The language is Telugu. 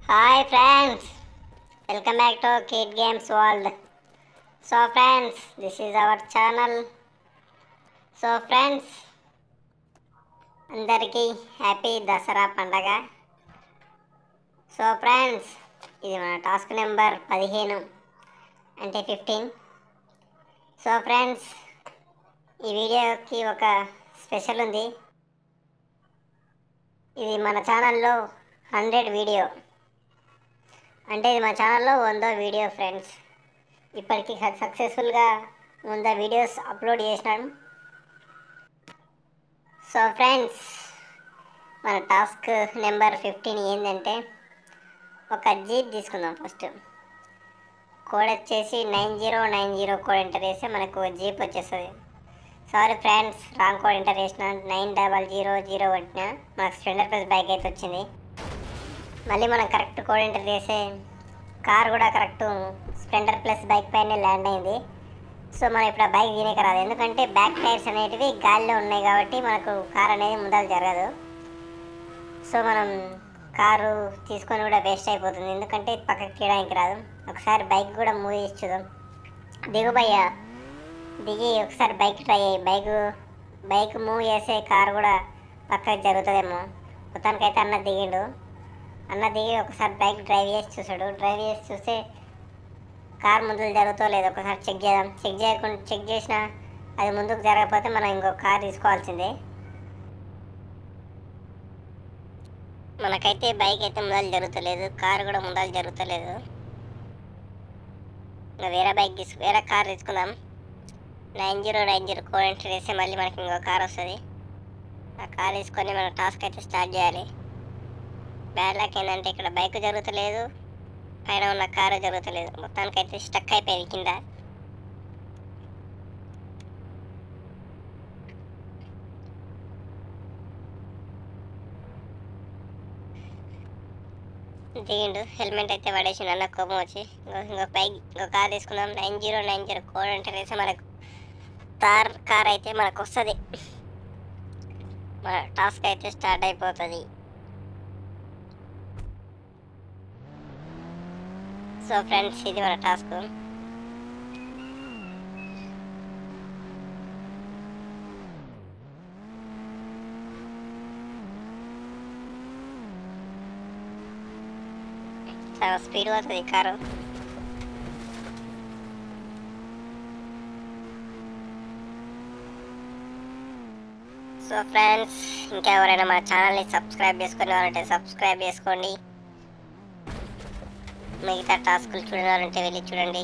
hi friends welcome back to kid games world so friends this is our channel so friends అందరికీ హ్యాపీ దసరా పండగ సో ఫ్రెండ్స్ ఇది మన టాస్క్ నెంబర్ పదిహేను అంటే ఫిఫ్టీన్ సో ఫ్రెండ్స్ ఈ వీడియోకి ఒక స్పెషల్ ఉంది ఇది మన ఛానల్లో హండ్రెడ్ వీడియో అంటే ఇది మా ఛానల్లో వందో వీడియో ఫ్రెండ్స్ ఇప్పటికి సక్సెస్ఫుల్గా వంద వీడియోస్ అప్లోడ్ చేసినాను సో ఫ్రెండ్స్ మన టాస్క్ నెంబర్ ఫిఫ్టీన్ ఏంటంటే ఒక జీప్ తీసుకుందాం ఫస్ట్ కోడ్ వచ్చేసి nine zero nine zero code enter చేస్తే మనకు జీప్ వచ్చేస్తుంది sorry friends wrong code enter చేసిన నైన్ డబల్ జీరో జీరో కొట్టిన మనకు స్ప్లెండర్ ప్లస్ బైక్ అయితే వచ్చింది మళ్ళీ మనం కరెక్ట్ కోడ్ ఎంటర్ చేసే కార్ కూడా కరెక్ట్ స్ప్లెండర్ ప్లస్ బైక్ పైనే ల్యాండ్ అయింది సో మనం ఇప్పుడు ఆ బైక్ దీనికి రాదు ఎందుకంటే బ్యాక్ టైర్స్ అనేటివి గాలిలో ఉన్నాయి కాబట్టి మనకు కార్ అనేది ముందర జరగదు సో మనం కారు తీసుకొని కూడా వేస్ట్ అయిపోతుంది ఎందుకంటే పక్కకి తీయడానికి రాదు ఒకసారి బైక్ కూడా మూవ్ చేసి చూద్దాం దిగుబయ్యా దిగి ఒకసారి బైక్ ట్రై అయ్యి బైక్ బైక్ మూవ్ చేసే కార్ కూడా పక్కకి జరుగుతుందేమో మొత్తానికైతే అన్న దిగిండు అన్న దిగి ఒకసారి బైక్ డ్రైవ్ చేసి చూసాడు డ్రైవ్ చేసి చూస్తే కార్ ముందుకు జరుగుతో లేదు ఒకసారి చెక్ చేద్దాం చెక్ చేయకుండా చెక్ చేసినా అది ముందుకు జరగకపోతే మనం ఇంకో కార్ తీసుకోవాల్సిందే మనకైతే బైక్ అయితే ముందలు జరుగుతలేదు కార్ కూడా ముందలు జరుగుతలేదు ఇంకా వేరే బైక్ తీసు వేరే కార్ తీసుకుందాం nine zero nine zero code enter చేస్తే మళ్ళీ మనకి ఇంకో కార్ వస్తుంది ఆ కార్ తీసుకొని మనం టాస్క్ అయితే స్టార్ట్ చేయాలి బ్యాడ్ లక్ ఏంటంటే ఇక్కడ బైక్ జరుగుతలేదు పైన ఉన్న కారు జరుగుతలేదు మొత్తానికైతే స్టక్ అయిపోయింది కింద దిగిండు హెల్మెట్ అయితే పడేసిండు అన్న కోపం వచ్చి ఇంకో ఇంకో బైక్ ఇంకో కార్ తీసుకుందాం nine zero nine zero code enter చేస్తే మనకు తార్ కార్ అయితే మనకు వస్తుంది మన టాస్క్ అయితే స్టార్ట్ అయిపోతుంది సో ఫ్రెండ్స్ ఇది మన టాస్క్ చాలా స్పీడ్ పోతుంది కారు సో ఫ్రెండ్స్ ఇంకా ఎవరైనా మన ఛానల్ని సబ్స్క్రైబ్ చేసుకునే వాళ్ళంటే సబ్స్క్రైబ్ చేసుకోండి మిగతా టాస్కులు చూడాలంటే వెళ్ళి చూడండి